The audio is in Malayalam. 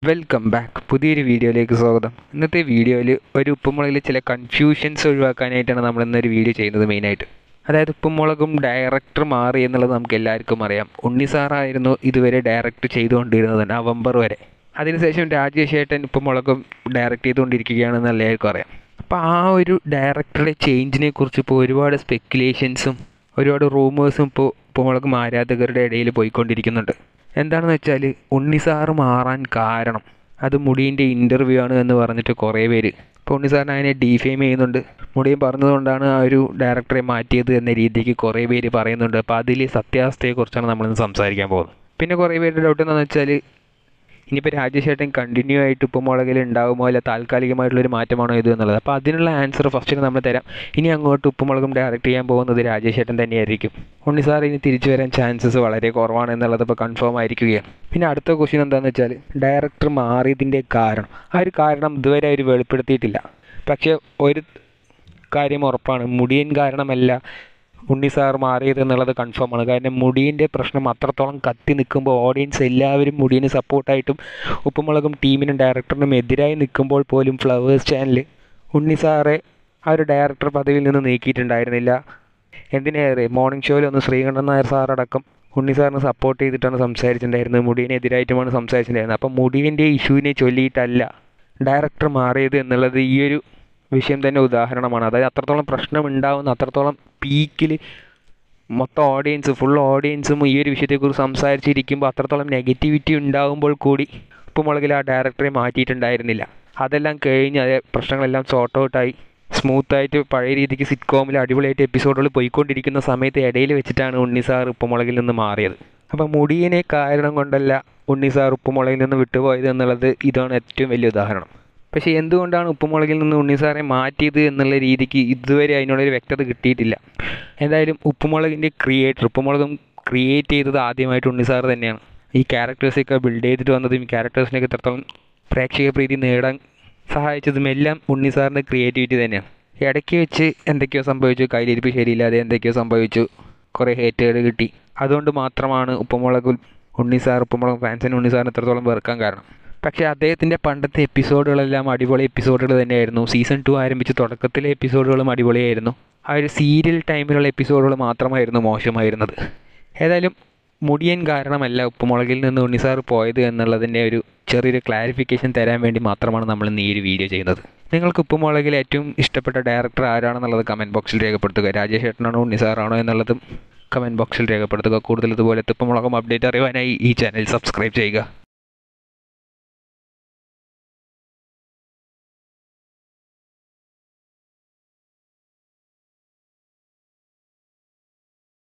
വെൽക്കം ബാക്ക് പുതിയൊരു വീഡിയോയിലേക്ക് സ്വാഗതം ഇന്നത്തെ വീഡിയോയിൽ ഒരു ഉപ്പുമുളകിൽ ചില കൺഫ്യൂഷൻസ് ഒഴിവാക്കാനായിട്ടാണ് നമ്മൾ ഇന്നൊരു വീഡിയോ ചെയ്യുന്നത് മെയിനായിട്ട് അതായത് ഉപ്പുമുളകും ഡയറക്ടർ മാറി എന്നുള്ളത് നമുക്ക് എല്ലാവർക്കും അറിയാം ഉണ്ണി സാറായിരുന്നു ഇതുവരെ ഡയറക്റ്റ് ചെയ്തുകൊണ്ടിരുന്നത് നവംബർ വരെ അതിനുശേഷം രാജേഷ് ഏട്ടൻ ഉപ്പുമുളകും ഡയറക്റ്റ് ചെയ്തുകൊണ്ടിരിക്കുകയാണെന്ന് എല്ലാവർക്കും അറിയാം അപ്പോൾ ആ ഒരു ഡയറക്ടറുടെ ചേഞ്ചിനെ കുറിച്ച് ഇപ്പോൾ ഒരുപാട് സ്പെക്കുലേഷൻസും ഒരുപാട് റൂമേഴ്സും ഇപ്പോൾ ഉപ്പുമുളകും ആരാധകരുടെ ഇടയിൽ പോയിക്കൊണ്ടിരിക്കുന്നുണ്ട് എന്താണെന്ന് വെച്ചാൽ ഉണ്ണി സാറ് മാറാൻ കാരണം അത് മുടീൻ്റെ ഇൻ്റർവ്യൂ ആണ് എന്ന് പറഞ്ഞിട്ട് കുറേ പേര് ഇപ്പോൾ ഉണ്ണി സാറിനെ അതിനെ ഡീഫെയിം ചെയ്യുന്നുണ്ട് മുടിയും പറഞ്ഞതുകൊണ്ടാണ് ആ ഒരു ഡയറക്ടറെ മാറ്റിയത് എന്ന രീതിക്ക് കുറേ പേര് പറയുന്നുണ്ട് അപ്പോൾ അതിൽ സത്യാവസ്ഥയെക്കുറിച്ചാണ് നമ്മളിന്ന് സംസാരിക്കാൻ പോകുന്നത് പിന്നെ കുറേ പേരുടെ ഡൗട്ട് എന്താണെന്ന് വെച്ചാൽ ഇനിയിപ്പോൾ രാജേഷ് ഏട്ടൻ കണ്ടിന്യൂ ആയിട്ട് ഇപ്പോൾ മുളകിൽ ഉണ്ടാകുമോ അല്ല താൽക്കാലികമായിട്ടുള്ളൊരു മാറ്റമാണോ ഇത് എന്നുള്ളത് അപ്പോൾ അതിനുള്ള ആൻസർ ഫസ്റ്റിന് നമ്മൾ തരാം ഇനി അങ്ങോട്ട് ഉപ്പുമുളകും ഡയറക്റ്റ് ചെയ്യാൻ പോകുന്നത് രാജേഷ് ഏട്ടൻ തന്നെയായിരിക്കും ഉണ്ണി സാർ ഇനി തിരിച്ചു വരാൻ ചാൻസസ് വളരെ കുറവാണ് എന്നുള്ളത് ഇപ്പോൾ കൺഫേം ആയിരിക്കുകയാണ് പിന്നെ അടുത്ത ക്വസ്റ്റ്യൻ എന്താണെന്ന് വെച്ചാൽ ഡയറക്ടർ മാറിയതിൻ്റെ കാരണം ആ ഒരു കാരണം ഇതുവരെ അവർ വെളിപ്പെടുത്തിയിട്ടില്ല പക്ഷേ ഒരു കാര്യം ഉറപ്പാണ് മുടിയൻ കാരണമല്ല ഉണ്ണി സാർ മാറിയത് എന്നുള്ളത് കൺഫേം ആണ് കാരണം മുടിയൻ്റെ പ്രശ്നം അത്രത്തോളം കത്തി നിൽക്കുമ്പോൾ ഓഡിയൻസ് എല്ലാവരും മുടിയന് സപ്പോർട്ടായിട്ടും ഉപ്പുമുളകും ടീമിനും ഡയറക്ടറിനും എതിരായി നിൽക്കുമ്പോൾ പോലും ഫ്ലവേഴ്സ് ചാനൽ ഉണ്ണി സാറെ ആ ഒരു ഡയറക്ടർ പദവിയിൽ നിന്ന് നീക്കിയിട്ടുണ്ടായിരുന്നില്ല എന്തിനേറെ മോർണിംഗ് ഷോയിൽ ഒന്ന് ശ്രീകണ്ഠൻ നായർ സാറടക്കം ഉണ്ണി സാറിന് സപ്പോർട്ട് ചെയ്തിട്ടാണ് സംസാരിച്ചിട്ടുണ്ടായിരുന്നത് മുടിയനെതിരായിട്ടുമാണ് സംസാരിച്ചിട്ടുണ്ടായിരുന്നത് അപ്പം മുടിയൻ്റെ ഇഷ്യൂവിനെ ചൊല്ലിയിട്ടല്ല ഡയറക്ടർ മാറിയത് എന്നുള്ളത് ഈ ഒരു വിഷയം തന്നെ ഉദാഹരണമാണ് അതായത് അത്രത്തോളം പ്രശ്നം ഉണ്ടാവുന്ന അത്രത്തോളം പീക്കിൽ മൊത്തം ഓഡിയൻസ് ഫുൾ ഓഡിയൻസും ഈ ഒരു വിഷയത്തെക്കുറിച്ച് സംസാരിച്ചിരിക്കുമ്പോൾ അത്രത്തോളം നെഗറ്റിവിറ്റി ഉണ്ടാകുമ്പോൾ കൂടി ഉപ്പുമുളകിൽ ആ ഡയറക്ടറെ മാറ്റിയിട്ടുണ്ടായിരുന്നില്ല അതെല്ലാം കഴിഞ്ഞ് അതേ പ്രശ്നങ്ങളെല്ലാം സോർട്ട് ഔട്ടായി സ്മൂത്തായിട്ട് പഴയ രീതിക്ക് സിറ്റ്കോമിൽ അടിപൊളിയായിട്ട് എപ്പിസോഡുകൾ പോയിക്കൊണ്ടിരിക്കുന്ന സമയത്ത് ഇടയിൽ വെച്ചിട്ടാണ് ഉണ്ണി സാർ ഉപ്പുമുളകിൽ നിന്ന് മാറിയത് അപ്പോൾ മുടിയനെ കാരണം കൊണ്ടല്ല ഉണ്ണി സാർ ഉപ്പുമുളകിൽ നിന്ന് വിട്ടുപോയത് എന്നുള്ളത് ഇതാണ് ഏറ്റവും വലിയ ഉദാഹരണം പക്ഷേ എന്തുകൊണ്ടാണ് ഉപ്പുമുളകിൽ നിന്ന് ഉണ്ണി സാറെ മാറ്റിയത് എന്നുള്ള രീതിക്ക് ഇതുവരെ അതിനുള്ളൊരു വ്യക്തത കിട്ടിയിട്ടില്ല എന്തായാലും ഉപ്പുമുളകിൻ്റെ ക്രിയേറ്റർ ഉപ്പുമുളകും ക്രിയേറ്റ് ചെയ്തത് ആദ്യമായിട്ട് ഉണ്ണി സാർ തന്നെയാണ് ഈ ക്യാരക്ടേഴ്സൊക്കെ ബിൽഡ് ചെയ്തിട്ട് വന്നതും ഈ ക്യാരക്ടേഴ്സിനൊക്കെ എത്രത്തോളം പ്രേക്ഷക പ്രീതി നേടാൻ സഹായിച്ചതും എല്ലാം ഉണ്ണി സാറിൻ്റെ ക്രിയേറ്റിവിറ്റി തന്നെയാണ് ഇടയ്ക്ക് വെച്ച് എന്തൊക്കെയോ സംഭവിച്ചു കയ്യിലിരിപ്പ് ശരിയില്ലാതെ എന്തൊക്കെയോ സംഭവിച്ചു കുറേ ഹേറ്റുകൾ കിട്ടി അതുകൊണ്ട് മാത്രമാണ് ഉപ്പുമുളകും ഉണ്ണി സാർ ഉപ്പുമുളകും ഫാൻസിന് ഉണ്ണി സാറിന് എത്രത്തോളം വെറുക്കാൻ കാരണം പക്ഷേ അദ്ദേഹത്തിൻ്റെ പണ്ടത്തെ എപ്പിസോഡുകളെല്ലാം അടിപൊളി എപ്പിസോഡുകൾ തന്നെയായിരുന്നു സീസൺ ടു ആരംഭിച്ച് തുടക്കത്തിലെ എപ്പിസോഡുകളും അടിപൊളിയായിരുന്നു ആ ഒരു സീരിയൽ ടൈമിലുള്ള എപ്പിസോഡുകൾ മാത്രമായിരുന്നു മോശമായിരുന്നത് ഏതായാലും മുടിയൻ കാരണമല്ല ഉപ്പുമുളകിൽ നിന്ന് ഉണ്ണിസാർ പോയത് എന്നുള്ളതിൻ്റെ ഒരു ചെറിയൊരു ക്ലാരിഫിക്കേഷൻ തരാൻ വേണ്ടി മാത്രമാണ് നമ്മൾ ഇന്ന് ഈ ഒരു വീഡിയോ ചെയ്യുന്നത് നിങ്ങൾക്ക് ഉപ്പുമുളകിൽ ഏറ്റവും ഇഷ്ടപ്പെട്ട ഡയറക്ടർ ആരാണെന്നുള്ളത് കമൻറ്റ് ബോക്സിൽ രേഖപ്പെടുത്തുക രാജേഷ് ഏട്ടനാണോ ഉണ്ണിസാറാണോ എന്നുള്ളതും കമൻറ്റ് ബോക്സിൽ രേഖപ്പെടുത്തുക കൂടുതൽ ഇതുപോലത്തെ ഉപ്പുമുളകും അപ്ഡേറ്റ് അറിയുവാനായി ഈ ചാനൽ സബ്സ്ക്രൈബ് ചെയ്യുക